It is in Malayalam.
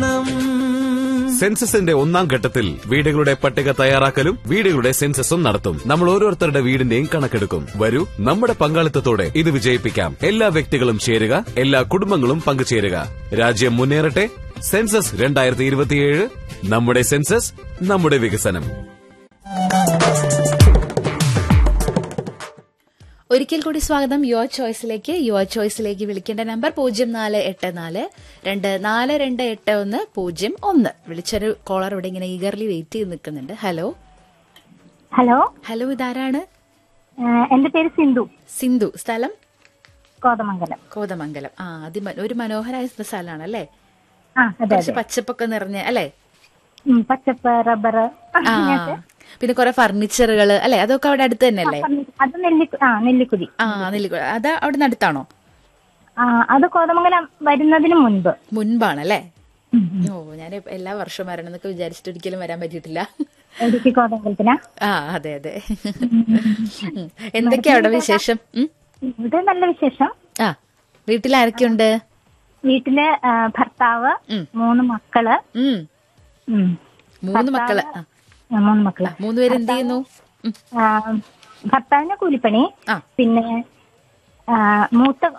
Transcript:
വികസനം സെൻസസിന്റെ ഒന്നാം ഘട്ടത്തിൽ വീടുകളുടെ പട്ടിക തയ്യാറാക്കലും വീടുകളുടെ സെൻസസും നടത്തും നമ്മൾ ഓരോരുത്തരുടെ വീടിന്റെയും കണക്കെടുക്കും വരൂ നമ്മുടെ പങ്കാളിത്തത്തോടെ ഇത് വിജയിപ്പിക്കാം എല്ലാ വ്യക്തികളും ചേരുക എല്ലാ കുടുംബങ്ങളും പങ്കുചേരുക രാജ്യം മുന്നേറട്ടെ സെൻസസ് രണ്ടായിരത്തി ഇരുപത്തിയേഴ് നമ്മുടെ സെൻസസ് നമ്മുടെ വികസനം ഒരിക്കൽ കൂടി സ്വാഗതം യുവർ ചോയ്സിലേക്ക് യുവർ ചോയ്സിലേക്ക് വിളിക്കേണ്ട നമ്പർ പൂജ്യം നാല് എട്ട് നാല് രണ്ട് നാല് രണ്ട് എട്ട് ഒന്ന് പൂജ്യം ഒന്ന് വിളിച്ചൊരു കോളർ ഇവിടെ ഇങ്ങനെ ഈഗർലി വെയിറ്റ് ചെയ്ത് നിൽക്കുന്നുണ്ട് ഹലോ ഹലോ ഹലോ ഇതാരാണ് ഏഹ് എന്റെ പേര് സിന്ധു സിന്ധു സ്ഥലം കോതമംഗലം കോതമംഗലം ആ അതി ഒരു മനോഹരമായ സ്ഥലമാണ് അല്ലേ ആ അതെ കുറച്ച് അതെ പച്ചപ്പൊക്കെ നിറഞ്ഞ അല്ലേ ഉം, പച്ചപ്പ് റബ്ബർ ആ പിന്നെ കുറെ ഫർണിച്ചറുകൾ അല്ലെ അതൊക്കെ അവിടെ അടുത്ത് തന്നെ അല്ലേ അത് നെല്ലി ആ നെല്ലിക്കുതി ആ നെല്ലിക്കുഴ അത് അവിടെ നിന്ന് അടുത്താണോ ആ അത് കോതമംഗലം വരുന്നതിന് മുൻപ് മുൻപാണല്ലേ ഓ ഞാൻ എല്ലാ വർഷവും വരണം എന്നൊക്കെ വിചാരിച്ചിട്ട് ഒരിക്കലും വരാൻ പറ്റിയിട്ടില്ല ഇടുക്കി കോതമംഗലത്തിനാ ആ അതെ അതെ ഉം. എന്തൊക്കെയാ അവിടെ വിശേഷം ഉം? ഇവിടെ നല്ല വിശേഷം ആ വീട്ടിൽ ആരൊക്കെയുണ്ട് വീട്ടില് ആ, ഭർത്താവ് ഉം. മൂന്ന് മക്കള് ഉം ഉം. മൂന്ന് മക്കള് ആ, ആ, മൂന്ന് മക്കള് മൂന്ന് പേര് എന്ത് ചെയ്യുന്നു ഉം. ആ, ഭർത്താവിന് കൂലിപ്പണി ആ പിന്നെ ആ, മൂത്ത